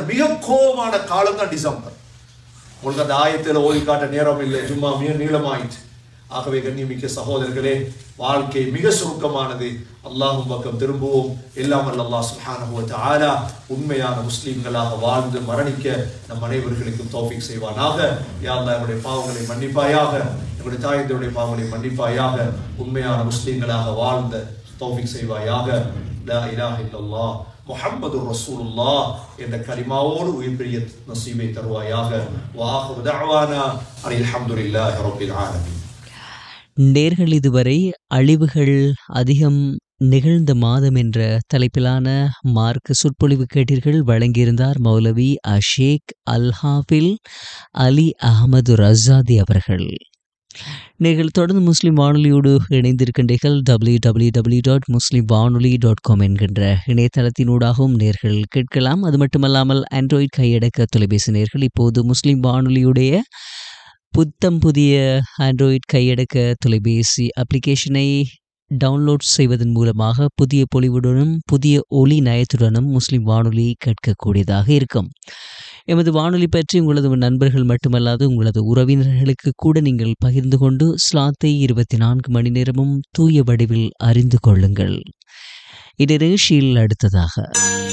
மிக கோபமான காலம் தான் டிசம்பர் உங்களுக்கு அந்த ஆயத்தில் ஓதி காட்ட நேரம் இல்லை சும்மா மிக நீளமாயிற்று ஆகவே கண்ணியமிக்க சகோதரர்களே வாழ்க்கை மிக சுருக்கமானது அல்லாஹும் பக்கம் திரும்புவோம் எல்லாம் அல்ல அல்லாஹ் சுப்ஹானஹு வ தஆலா உண்மையான முஸ்லிம்களாக வாழ்ந்து மரணிக்க நம் அனைவர்களுக்கும் தௌஃபீக் செய்வானாக யா அல்லாஹ் என்னுடைய பாவங்களை மன்னிப்பாயாக என்னுடைய தாயந்தருடைய பாவங்களை மன்னிப்பாயாக உண்மையான முஸ்லிம்களாக வாழ்ந்த தௌஃபீக் செய்வாயாக லா இலாஹ இல்லல்லாஹ் முஹம்மது ரசூலுல்லாஹ் என்ற கலிமாவோடு உயிர் பிரிய நசீபை தருவாயாக வாஹு தஅவானா அனில் ஹம்துலில்லாஹி ரப்பில் ஆலமீன் நேர்கள் இதுவரை அழிவுகள் அதிகம் நிகழ்ந்த மாதம் என்ற தலைப்பிலான மார்க்க சொற்பொழிவு கேட்டீர்கள் வழங்கியிருந்தார் மௌலவி அஷேக் அல்ஹாஃபில் அலி அகமது ரஸாதி அவர்கள் நீங்கள் தொடர்ந்து முஸ்லிம் வானொலியோடு இணைந்திருக்கின்றீர்கள் W W W dot Muslim Vanoli dot com என்கின்ற இணையதளத்தினூடாகவும் நேர்கள் கேட்கலாம் அது மட்டுமல்லாமல் ஆண்ட்ராய்ட் கையடக்க தொலைபேசி நேர்கள் இப்போது முஸ்லிம் வானொலியுடைய புத்தம் புதிய ஆண்ட்ராய்ட் கையடக்க தொலைபேசி அப்ளிகேஷனை டவுன்லோட் செய்வதன் மூலமாக புதிய பொலிவுடனும் புதிய ஒலி நயத்துடனும் முஸ்லிம் வானொலி கேட்கக்கூடியதாக இருக்கும் எமது வானொலி பற்றி உங்களது நண்பர்கள் மட்டுமல்லாது உங்களது உறவினர்களுக்கு கூட நீங்கள் பகிர்ந்து கொண்டு ஸ்லாத்தை இருபத்தி நான்கு மணி நேரமும் தூய வடிவில் அறிந்து கொள்ளுங்கள் இது நிகழ்ச்சியில் அடுத்ததாக